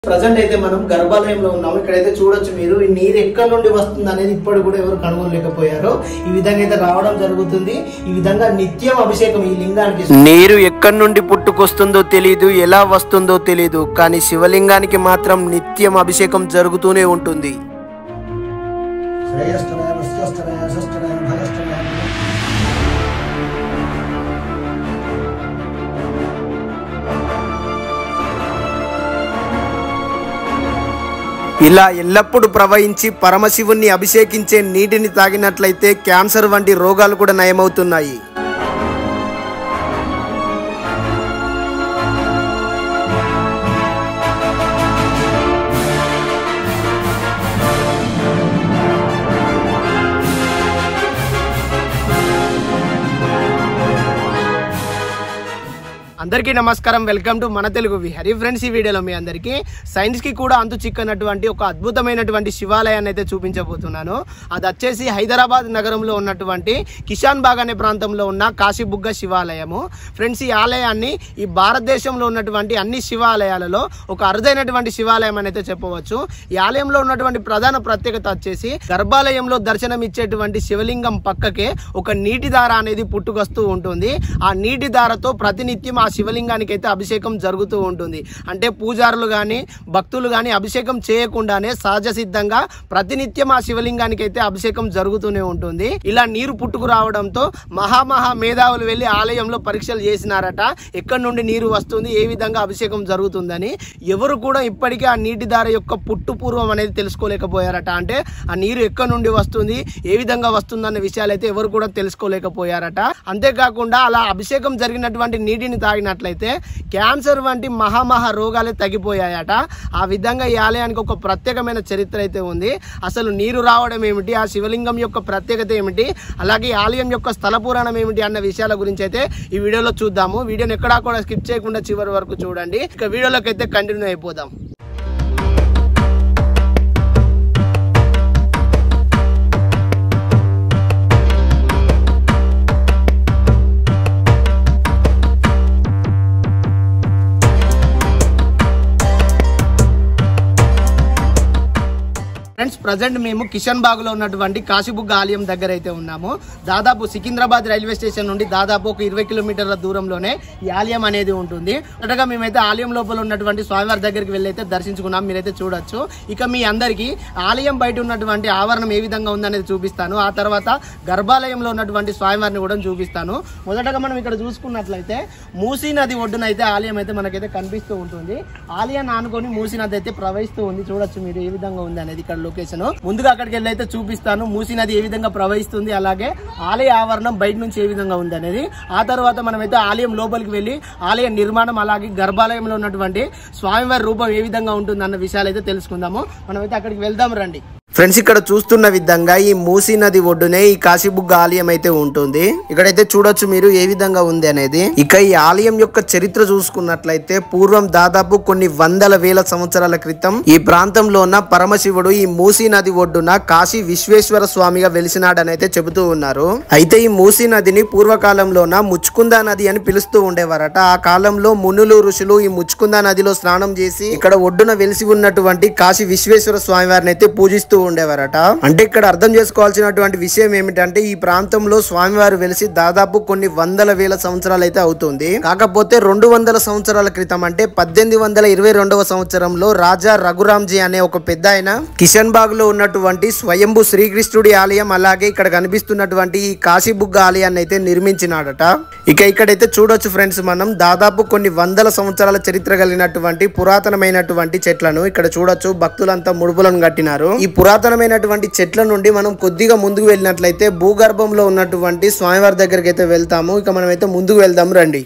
present అయితే మనం గర్భాలయంలో ఉన్నాము ఇక్కడైతే చూడొచ్చు మీరు ఈ నీరు ఎక్కడి నుండి వస్తుంది అనేది ఇప్పటి కూడా ఎవరు కనుగొనలేకపోయారు ఈ విధంగా అయితే రావడం జరుగుతుంది ఈ విధంగా నిత్యం అభిషేకం ఈ లింగానికి నీరు ఎక్కడి నుండి పుట్టుకొస్తుందో తెలియదు ఎలా వస్తుందో తెలియదు కానీ శివలింగానికి మాత్రం నిత్యం అభిషేకం జరుగుతూనే ఉంటుంది శ్రేయస్కరాయ వస్త్రస్తరాయ షష్టరాయ భయస్తరాయ ఇలా ఎల్లప్పుడూ ప్రవహించి పరమశివుణ్ణి అభిషేకించే నీటిని తాగినట్లయితే క్యాన్సర్ వంటి రోగాలు కూడా నయమవుతున్నాయి అందరికీ నమస్కారం వెల్కమ్ టు మన తెలుగు విహరి ఫ్రెండ్స్ ఈ వీడియోలో మీ అందరికీ సైన్స్ కి కూడా అంతు చిక్కనటువంటి ఒక అద్భుతమైనటువంటి శివాలయాన్ని అయితే చూపించబోతున్నాను అది వచ్చేసి హైదరాబాద్ నగరంలో ఉన్నటువంటి కిషాన్ బాగ్ అనే ప్రాంతంలో ఉన్న కాశీబుగ్గ శివాలయము ఫ్రెండ్స్ ఈ ఆలయాన్ని ఈ భారతదేశంలో ఉన్నటువంటి అన్ని శివాలయాలలో ఒక అరుదైనటువంటి శివాలయం అని అయితే చెప్పవచ్చు ఈ ఆలయంలో ఉన్నటువంటి ప్రధాన ప్రత్యేకత వచ్చేసి గర్భాలయంలో దర్శనం ఇచ్చేటువంటి శివలింగం పక్కకే ఒక నీటి దార అనేది పుట్టుకొస్తూ ఉంటుంది ఆ నీటి దారతో ప్రతినిత్యం ఆ శివలింగానికి అయితే అభిషేకం జరుగుతూ ఉంటుంది అంటే పూజారులు కానీ భక్తులు కానీ అభిషేకం చేయకుండానే సహజ సిద్ధంగా ప్రతినిత్యం ఆ శివలింగానికి అయితే అభిషేకం జరుగుతూనే ఉంటుంది ఇలా నీరు పుట్టుకు రావడంతో మహామహా మేధావులు వెళ్ళి ఆలయంలో పరీక్షలు చేసినారట ఎక్కడి నుండి నీరు వస్తుంది ఏ విధంగా అభిషేకం జరుగుతుందని ఎవరు కూడా ఇప్పటికీ ఆ నీటి దార యొక్క పుట్టు పూర్వం అనేది తెలుసుకోలేకపోయారట అంటే ఆ నీరు ఎక్కడి నుండి వస్తుంది ఏ విధంగా వస్తుందన్న విషయాలు అయితే ఎవరు కూడా తెలుసుకోలేకపోయారట అంతేకాకుండా అలా అభిషేకం జరిగినటువంటి నీటిని తాగినట్లయితే క్యాన్సర్ వంటి మహామహా రోగాలే తగ్గిపోయాయట ఆ విధంగా ఈ ఆలయానికి ఒక ప్రత్యేకమైన చరిత్ర అయితే ఉంది అసలు నీరు రావడం ఏమిటి ఆ శివలింగం యొక్క ప్రత్యేకత ఏమిటి అలాగే ఈ ఆలయం యొక్క స్థల పురాణం ఏమిటి అన్న విషయాల గురించి అయితే ఈ వీడియోలో చూద్దాము వీడియోని ఎక్కడా కూడా స్కిప్ చేయకుండా చివరి వరకు చూడండి ఇక వీడియోలోకి అయితే కంటిన్యూ అయిపోదాం ఫ్రెండ్స్ ప్రజెంట్ మేము కిషన్ బాగ్ లో ఉన్నటువంటి కాశీబుగ్గ ఆలయం దగ్గర అయితే ఉన్నాము దాదాపు సికింద్రాబాద్ రైల్వే స్టేషన్ నుండి దాదాపు ఒక ఇరవై కిలోమీటర్ల దూరంలోనే ఈ ఆలయం అనేది ఉంటుంది మొదటగా మేమైతే ఆలయం లోపల ఉన్నటువంటి స్వామివారి దగ్గరికి వెళ్ళి అయితే దర్శించుకున్నాం మీరైతే చూడొచ్చు ఇక మీ అందరికీ ఆలయం బయట ఉన్నటువంటి ఆవరణం ఏ విధంగా ఉందనేది చూపిస్తాను ఆ తర్వాత గర్భాలయంలో ఉన్నటువంటి స్వామివారిని కూడా చూపిస్తాను మొదటగా మనం ఇక్కడ చూసుకున్నట్లయితే మూసీ నది ఒడ్డున అయితే ఆలయం అయితే మనకైతే కనిపిస్తూ ఉంటుంది ఆలయాన్ని ఆనుకొని మూసీ నది అయితే ప్రవహిస్తూ ఉంది చూడొచ్చు మీరు ఏ విధంగా ఉంది అనేది ఇక్కడ లొకేషన్ ముందుగా అక్కడికి వెళ్ళి అయితే చూపిస్తాను మూసీ నది ఏ విధంగా ప్రవహిస్తుంది అలాగే ఆలయ ఆవరణం బయట నుంచి ఏ విధంగా ఉంది అనేది ఆ తర్వాత మనమైతే ఆలయం లోపలికి వెళ్ళి ఆలయ నిర్మాణం అలాగే గర్భాలయంలో ఉన్నటువంటి స్వామివారి రూపం ఏ విధంగా ఉంటుంది అన్న విషయాలు అయితే తెలుసుకుందాము మనమైతే అక్కడికి వెళ్దాం రండి ఫ్రెండ్స్ ఇక్కడ చూస్తున్న విధంగా ఈ మూసీ నది ఒడ్డునే ఈ కాశీబుగ్గ ఆలయం అయితే ఉంటుంది ఇక్కడైతే చూడొచ్చు మీరు ఏ విధంగా ఉంది అనేది ఇక ఈ ఆలయం యొక్క చరిత్ర చూసుకున్నట్లయితే పూర్వం దాదాపు కొన్ని వందల వేల సంవత్సరాల క్రితం ఈ ప్రాంతంలో ఉన్న పరమశివుడు ఈ మూసీ నది ఒడ్డున కాశీ విశ్వేశ్వర స్వామిగా వెలిసినాడని అయితే చెబుతూ ఉన్నారు అయితే ఈ మూసీ నదిని పూర్వకాలంలోన ముచ్చుకుందా నది అని పిలుస్తూ ఉండేవారట ఆ కాలంలో మునులు ఋషులు ఈ ముచ్చుకుందా నదిలో స్నానం చేసి ఇక్కడ ఒడ్డున వెలిసి ఉన్నటువంటి కాశీ విశ్వేశ్వర స్వామి వారిని అయితే పూజిస్తూ ఉండేవారట అంటే ఇక్కడ అర్థం చేసుకోవాల్సినటువంటి విషయం ఏమిటంటే ఈ ప్రాంతంలో స్వామివారు వెలిసి దాదాపు కొన్ని వందల వేల సంవత్సరాలు అయితే అవుతుంది కాకపోతే రెండు వందల సంవత్సరాల క్రితం అంటే పద్దెనిమిది వందల ఇరవై రెండవ సంవత్సరంలో రాజా రఘురాంజీ అనే ఒక పెద్ద ఆయన కిషన్ బాగ్ లో ఉన్నటువంటి స్వయంభు శ్రీకృష్ణుడి ఆలయం అలాగే ఇక్కడ కనిపిస్తున్నటువంటి ఈ కాశీబుగ్గ ఆలయాన్ని అయితే నిర్మించినాడట ఇక ఇక్కడైతే చూడొచ్చు ఫ్రెండ్స్ మనం దాదాపు కొన్ని వందల సంవత్సరాల చరిత్ర కలిగినటువంటి పురాతనమైనటువంటి చెట్లను ఇక్కడ చూడొచ్చు భక్తులంతా ముడుపులను కట్టినారు ఈ పురాతనమైనటువంటి చెట్ల నుండి మనం కొద్దిగా ముందుకు వెళ్ళినట్లయితే భూగర్భంలో ఉన్నటువంటి స్వామివారి దగ్గరికి అయితే వెళ్తాము ఇక మనం అయితే ముందుకు వెళ్దాం రండి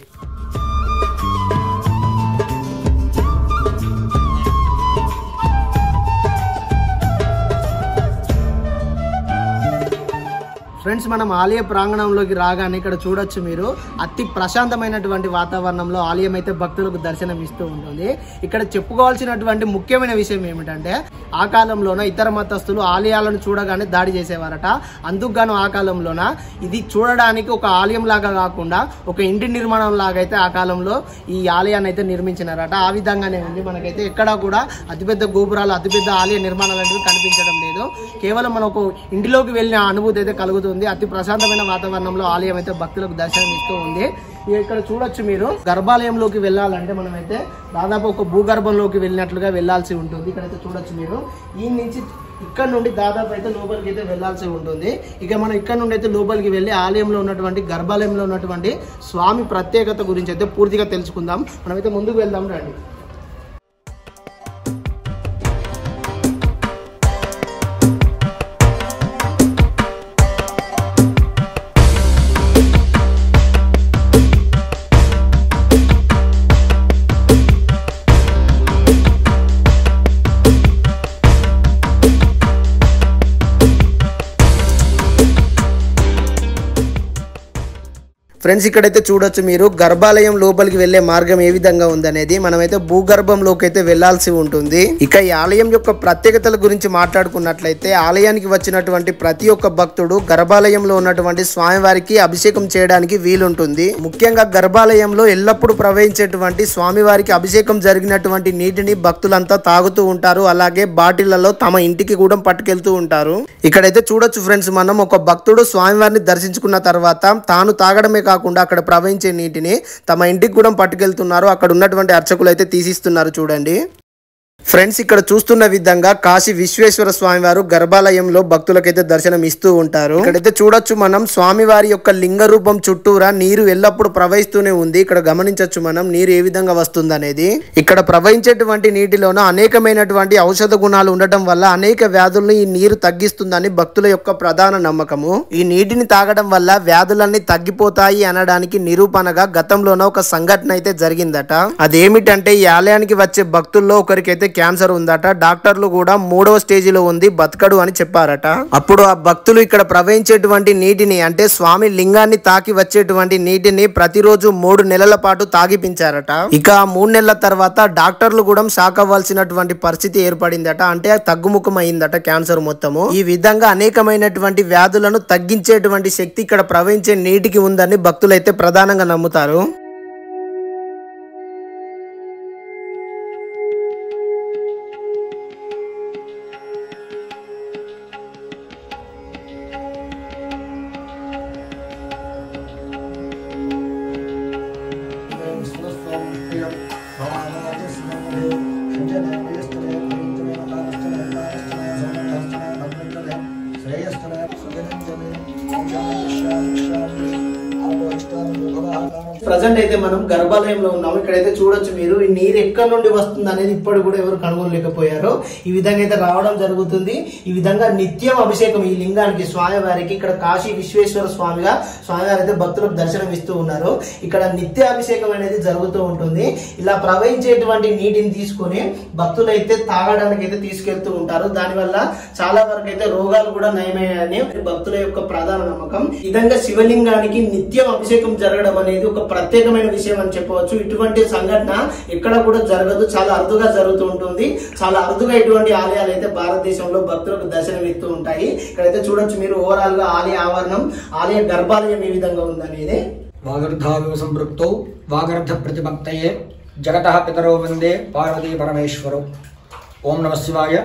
ఫ్రెండ్స్ మనం ఆలయ ప్రాంగణంలోకి రాగానే ఇక్కడ చూడొచ్చు మీరు అతి ప్రశాంతమైనటువంటి వాతావరణంలో ఆలయం అయితే భక్తులకు దర్శనం ఇస్తూ ఉంటుంది ఇక్కడ చెప్పుకోవాల్సినటువంటి ముఖ్యమైన విషయం ఏమిటంటే ఆ కాలంలోన ఇతర మతస్థులు ఆలయాలను చూడగానే దాడి చేసేవారట అందుకు గాను ఆ కాలంలోన ఇది చూడడానికి ఒక ఆలయం లాగా కాకుండా ఒక ఇంటి నిర్మాణం లాగా అయితే ఆ కాలంలో ఈ ఆలయాన్ని అయితే నిర్మించినారట ఆ విధంగానే ఉంది మనకైతే ఎక్కడా కూడా అతిపెద్ద గోపురాలు అతిపెద్ద ఆలయ నిర్మాణాలు అనేవి కనిపించడం లేదు కేవలం మనం ఒక ఇంటిలోకి వెళ్ళిన అనుభూతి అయితే కలుగుతుంది అతి ప్రశాంతమైన వాతావరణంలో ఆలయం అయితే భక్తులకు దర్శనం ఇస్తూ ఉంది ఇక ఇక్కడ చూడొచ్చు మీరు గర్భాలయంలోకి వెళ్ళాలంటే మనమైతే దాదాపు ఒక భూగర్భంలోకి వెళ్ళినట్లుగా వెళ్ళాల్సి ఉంటుంది ఇక్కడైతే చూడొచ్చు మీరు ఈ నుంచి ఇక్కడ నుండి దాదాపు అయితే లోపలికి అయితే వెళ్ళాల్సి ఉంటుంది ఇక మనం ఇక్కడ నుండి అయితే లోపలికి వెళ్ళి ఆలయంలో ఉన్నటువంటి గర్భాలయంలో ఉన్నటువంటి స్వామి ప్రత్యేకత గురించి అయితే పూర్తిగా తెలుసుకుందాం మనమైతే ముందుకు వెళ్దాం రండి ఫ్రెండ్స్ ఇక్కడైతే చూడొచ్చు మీరు గర్భాలయం లోపలికి వెళ్లే మార్గం ఏ విధంగా ఉందనేది మనమైతే భూగర్భంలోకి అయితే వెళ్లాల్సి ఉంటుంది ఇక ఈ ఆలయం యొక్క ప్రత్యేకతల గురించి మాట్లాడుకున్నట్లయితే ఆలయానికి వచ్చినటువంటి ప్రతి ఒక్క భక్తుడు గర్భాలయంలో ఉన్నటువంటి స్వామివారికి అభిషేకం చేయడానికి వీలుంటుంది ముఖ్యంగా గర్భాలయంలో ఎల్లప్పుడూ ప్రవహించేటువంటి స్వామివారికి అభిషేకం జరిగినటువంటి నీటిని భక్తులంతా తాగుతూ ఉంటారు అలాగే బాటిళ్లలో తమ ఇంటికి కూడా పట్టుకెళ్తూ ఉంటారు ఇక్కడైతే చూడొచ్చు ఫ్రెండ్స్ మనం ఒక భక్తుడు స్వామివారిని దర్శించుకున్న తర్వాత తాను తాగడమే కాకుండా అక్కడ ప్రవహించే నీటిని తమ ఇంటికి కూడా పట్టుకెళ్తున్నారు అక్కడ ఉన్నటువంటి అర్చకులు అయితే తీసిస్తున్నారు చూడండి ఫ్రెండ్స్ ఇక్కడ చూస్తున్న విధంగా కాశీ విశ్వేశ్వర స్వామి వారు గర్భాలయంలో భక్తులకైతే దర్శనం ఇస్తూ ఉంటారు ఇక్కడైతే చూడొచ్చు మనం స్వామివారి యొక్క లింగ రూపం చుట్టూరా నీరు ఎల్లప్పుడూ ప్రవహిస్తూనే ఉంది ఇక్కడ గమనించొచ్చు మనం నీరు ఏ విధంగా వస్తుంది అనేది ఇక్కడ ప్రవహించేటువంటి నీటిలోన అనేకమైనటువంటి ఔషధ గుణాలు ఉండటం వల్ల అనేక వ్యాధులను ఈ నీరు తగ్గిస్తుందని భక్తుల యొక్క ప్రధాన నమ్మకము ఈ నీటిని తాగడం వల్ల వ్యాధులన్నీ తగ్గిపోతాయి అనడానికి నిరూపణగా గతంలోన ఒక సంఘటన అయితే జరిగిందట అదేమిటంటే ఈ ఆలయానికి వచ్చే భక్తుల్లో ఒకరికైతే క్యాన్సర్ ఉందట డాక్టర్లు కూడా మూడవ స్టేజిలో ఉంది బతకడు అని చెప్పారట అప్పుడు ఆ భక్తులు ఇక్కడ ప్రవహించేటువంటి నీటిని అంటే స్వామి లింగాన్ని తాకి వచ్చేటువంటి నీటిని ప్రతిరోజు మూడు నెలల పాటు తాగిపించారట ఇక ఆ మూడు నెలల తర్వాత డాక్టర్లు కూడా షాక్ అవ్వాల్సినటువంటి పరిస్థితి ఏర్పడిందట అంటే తగ్గుముఖం అయిందట క్యాన్సర్ మొత్తము ఈ విధంగా అనేకమైనటువంటి వ్యాధులను తగ్గించేటువంటి శక్తి ఇక్కడ ప్రవహించే నీటికి ఉందని భక్తులైతే ప్రధానంగా నమ్ముతారు ప్రజెంట్ అయితే మనం గర్భాలయంలో ఉన్నాము ఇక్కడైతే చూడొచ్చు మీరు ఈ నీరు ఎక్కడి నుండి వస్తుంది అనేది ఇప్పటి కూడా ఎవరు కనుగొనలేకపోయారు ఈ విధంగా అయితే రావడం జరుగుతుంది ఈ విధంగా నిత్యం అభిషేకం ఈ లింగానికి స్వామివారికి ఇక్కడ కాశీ విశ్వేశ్వర స్వామిగా స్వామివారి అయితే భక్తులకు దర్శనం ఇస్తూ ఉన్నారు ఇక్కడ నిత్య అభిషేకం అనేది జరుగుతూ ఉంటుంది ఇలా ప్రవహించేటువంటి నీటిని తీసుకొని భక్తులు అయితే తాగడానికి అయితే తీసుకెళ్తూ ఉంటారు దానివల్ల చాలా వరకు అయితే రోగాలు కూడా నయమయ్యాయని భక్తుల యొక్క ప్రధాన నమ్మకం ఈ విధంగా శివలింగానికి నిత్యం అభిషేకం జరగడం అనేది ఒక ప్రత్యేకమైన విషయం అని చెప్పవచ్చు ఇటువంటి సంఘటన ఎక్కడ కూడా జరగదు చాలా అరుదుగా జరుగుతూ ఉంటుంది చాలా అరుదుగా ఇటువంటి ఆలయాలు అయితే భారతదేశంలో భక్తులకు దర్శనం ఇస్తూ ఉంటాయి ఇక్కడైతే చూడొచ్చు మీరు ఓవరాల్ గా ఆలయ ఆవరణం ఆలయ గర్భాలయం ఏ విధంగా ఉందనేది వాగర్ధావివ సంపృక్తౌ వాగర్ధ ప్రతిభక్తయే జగత పితరో వందే పార్వతీ పరమేశ్వరు ఓం నమ శివాయ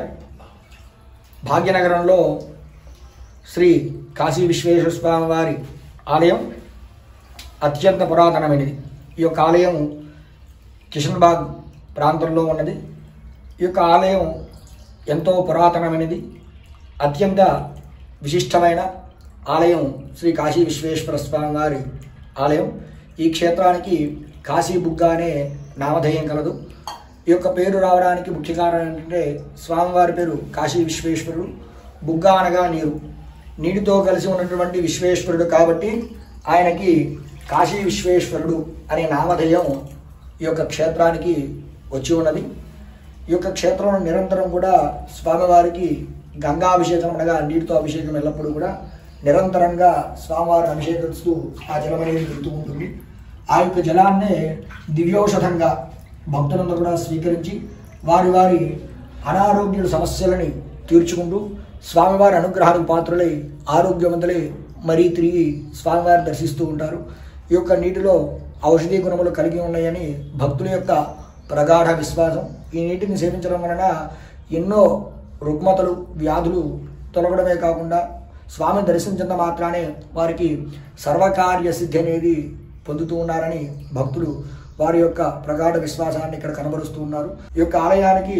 భాగ్యనగరంలో శ్రీ కాశీ విశ్వేశ్వర స్వామి వారి ఆలయం అత్యంత పురాతనమైనది ఈ యొక్క ఆలయం కిషన్బాగ్ ప్రాంతంలో ఉన్నది ఈ యొక్క ఆలయం ఎంతో పురాతనమైనది అత్యంత విశిష్టమైన ఆలయం శ్రీ కాశీ విశ్వేశ్వర స్వామి వారి ఆలయం ఈ క్షేత్రానికి కాశీ బుగ్గ అనే నామధేయం కలదు ఈ యొక్క పేరు రావడానికి ముఖ్య కారణం ఏంటంటే స్వామివారి పేరు కాశీ విశ్వేశ్వరుడు బుగ్గ అనగా నీరు నీటితో కలిసి ఉన్నటువంటి విశ్వేశ్వరుడు కాబట్టి ఆయనకి కాశీ విశ్వేశ్వరుడు అనే నామధేయం ఈ యొక్క క్షేత్రానికి వచ్చి ఉన్నది ఈ యొక్క క్షేత్రంలో నిరంతరం కూడా స్వామివారికి గంగాభిషేకం అనగా నీటితో అభిషేకం ఎల్లప్పుడూ కూడా నిరంతరంగా స్వామివారిని అభిషేకిస్తూ ఆ జలం అనేది పెడుతూ ఉంటుంది ఆ యొక్క జలాన్నే దివ్యౌషధంగా భక్తులందరూ కూడా స్వీకరించి వారి వారి అనారోగ్య సమస్యలని తీర్చుకుంటూ స్వామివారి అనుగ్రహానికి పాత్రులై ఆరోగ్యవంతులై మరీ తిరిగి స్వామివారిని దర్శిస్తూ ఉంటారు ఈ యొక్క నీటిలో ఔషధీ గుణములు కలిగి ఉన్నాయని భక్తుల యొక్క ప్రగాఢ విశ్వాసం ఈ నీటిని సేవించడం వలన ఎన్నో రుగ్మతలు వ్యాధులు తొలగడమే కాకుండా స్వామిని దర్శించినంత మాత్రానే వారికి సర్వకార్య సిద్ధి అనేది పొందుతూ ఉన్నారని భక్తులు వారి యొక్క ప్రగాఢ విశ్వాసాన్ని ఇక్కడ కనబరుస్తూ ఉన్నారు ఈ యొక్క ఆలయానికి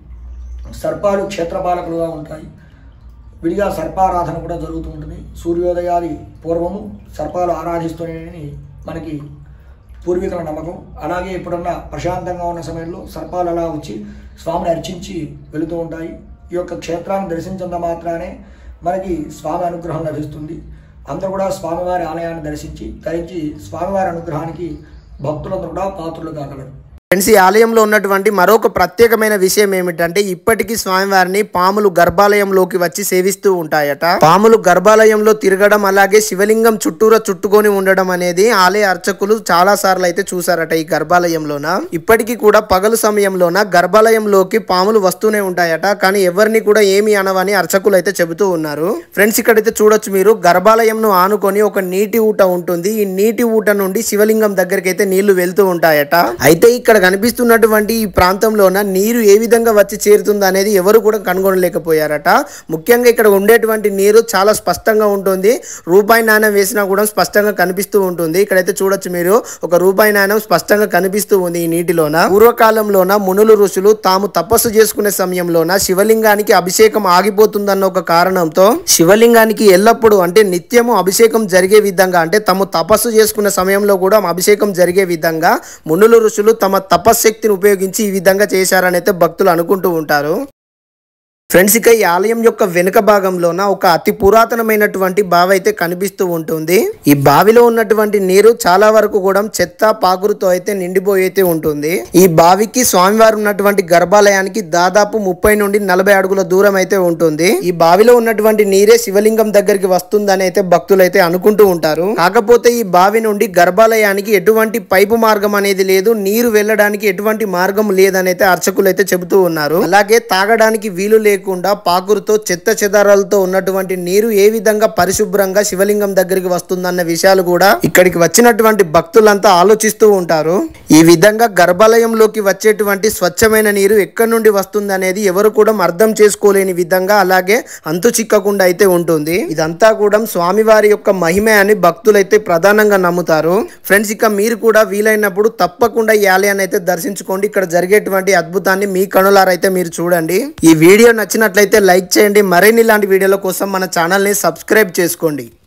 సర్పాలు క్షేత్రపాలకులుగా ఉంటాయి విడిగా సర్పారాధన కూడా జరుగుతూ ఉంటుంది సూర్యోదయాది పూర్వము సర్పాలు ఆరాధిస్తున్నాయని మనకి పూర్వీకుల నమ్మకం అలాగే ఎప్పుడన్నా ప్రశాంతంగా ఉన్న సమయంలో సర్పాలు అలా వచ్చి స్వామిని అర్చించి వెళుతూ ఉంటాయి ఈ యొక్క క్షేత్రాన్ని దర్శించినంత మాత్రానే మనకి స్వామి అనుగ్రహం లభిస్తుంది అందరూ కూడా స్వామివారి ఆలయాన్ని దర్శించి ధరించి స్వామివారి అనుగ్రహానికి భక్తులందరూ కూడా పాత్రులు కాగలరు ఫ్రెండ్స్ ఈ ఆలయంలో ఉన్నటువంటి మరొక ప్రత్యేకమైన విషయం ఏమిటంటే ఇప్పటికీ స్వామివారిని పాములు గర్భాలయంలోకి వచ్చి సేవిస్తూ ఉంటాయట పాములు గర్భాలయంలో తిరగడం అలాగే శివలింగం చుట్టూరా చుట్టుకొని ఉండడం అనేది ఆలయ అర్చకులు చాలా సార్లు అయితే చూసారట ఈ గర్భాలయంలోన ఇప్పటికీ కూడా పగలు సమయంలోన గర్భాలయంలోకి పాములు వస్తూనే ఉంటాయట కానీ ఎవరిని కూడా ఏమి అనవని అర్చకులు అయితే చెబుతూ ఉన్నారు ఫ్రెండ్స్ ఇక్కడైతే చూడొచ్చు మీరు గర్భాలయంను ఆనుకొని ఒక నీటి ఊట ఉంటుంది ఈ నీటి ఊట నుండి శివలింగం దగ్గరికి అయితే నీళ్లు వెళ్తూ ఉంటాయట అయితే ఇక్కడ కనిపిస్తున్నటువంటి ఈ ప్రాంతంలోన నీరు ఏ విధంగా వచ్చి చేరుతుంది అనేది ఎవరు కూడా కనుగొనలేకపోయారట ముఖ్యంగా ఇక్కడ ఉండేటువంటి నీరు చాలా స్పష్టంగా ఉంటుంది రూపాయి నాణ్యం వేసినా కూడా స్పష్టంగా కనిపిస్తూ ఉంటుంది ఇక్కడైతే చూడొచ్చు మీరు ఒక రూపాయి నాణ్యం స్పష్టంగా కనిపిస్తూ ఉంది ఈ నీటిలోన పూర్వకాలంలోన మునులు ఋషులు తాము తపస్సు చేసుకునే సమయంలోన శివలింగానికి అభిషేకం ఆగిపోతుందన్న ఒక కారణంతో శివలింగానికి ఎల్లప్పుడూ అంటే నిత్యము అభిషేకం జరిగే విధంగా అంటే తాము తపస్సు చేసుకునే సమయంలో కూడా అభిషేకం జరిగే విధంగా మునులు ఋషులు తమ తపశ్శక్తిని ఉపయోగించి ఈ విధంగా చేశారని అయితే భక్తులు అనుకుంటూ ఉంటారు ఫ్రెండ్స్ ఇక ఈ ఆలయం యొక్క వెనుక భాగంలోన ఒక అతి పురాతనమైనటువంటి బావి అయితే కనిపిస్తూ ఉంటుంది ఈ బావిలో ఉన్నటువంటి నీరు చాలా వరకు కూడా చెత్త పాకురుతో అయితే నిండిపోయి అయితే ఉంటుంది ఈ బావికి స్వామివారు ఉన్నటువంటి గర్భాలయానికి దాదాపు ముప్పై నుండి నలభై అడుగుల దూరం అయితే ఉంటుంది ఈ బావిలో ఉన్నటువంటి నీరే శివలింగం దగ్గరికి వస్తుందని అయితే భక్తులు అయితే అనుకుంటూ ఉంటారు కాకపోతే ఈ బావి నుండి గర్భాలయానికి ఎటువంటి పైపు మార్గం అనేది లేదు నీరు వెళ్ళడానికి ఎటువంటి మార్గం లేదని అయితే అర్చకులు అయితే చెబుతూ ఉన్నారు అలాగే తాగడానికి వీలు లేకుండా పాకురుతో చెత్త చెదారాలతో ఉన్నటువంటి నీరు ఏ విధంగా పరిశుభ్రంగా శివలింగం దగ్గరికి వస్తుందన్న విషయాలు కూడా ఇక్కడికి వచ్చినటువంటి భక్తులంతా ఆలోచిస్తూ ఉంటారు ఈ విధంగా గర్భాలయంలోకి వచ్చేటువంటి స్వచ్ఛమైన నీరు ఎక్కడి నుండి వస్తుంది అనేది ఎవరు కూడా అర్థం చేసుకోలేని విధంగా అలాగే అంతు చిక్కకుండా అయితే ఉంటుంది ఇదంతా కూడా స్వామివారి యొక్క మహిమే అని భక్తులైతే ప్రధానంగా నమ్ముతారు ఫ్రెండ్స్ ఇక మీరు కూడా వీలైనప్పుడు తప్పకుండా ఈ ఆలయాన్ని అయితే దర్శించుకోండి ఇక్కడ జరిగేటువంటి అద్భుతాన్ని మీ కనులారైతే మీరు చూడండి ఈ వీడియో నచ్చినట్లయితే లైక్ చేయండి మరిన్ని ఇలాంటి వీడియోల కోసం మన ఛానల్ని సబ్స్క్రైబ్ చేసుకోండి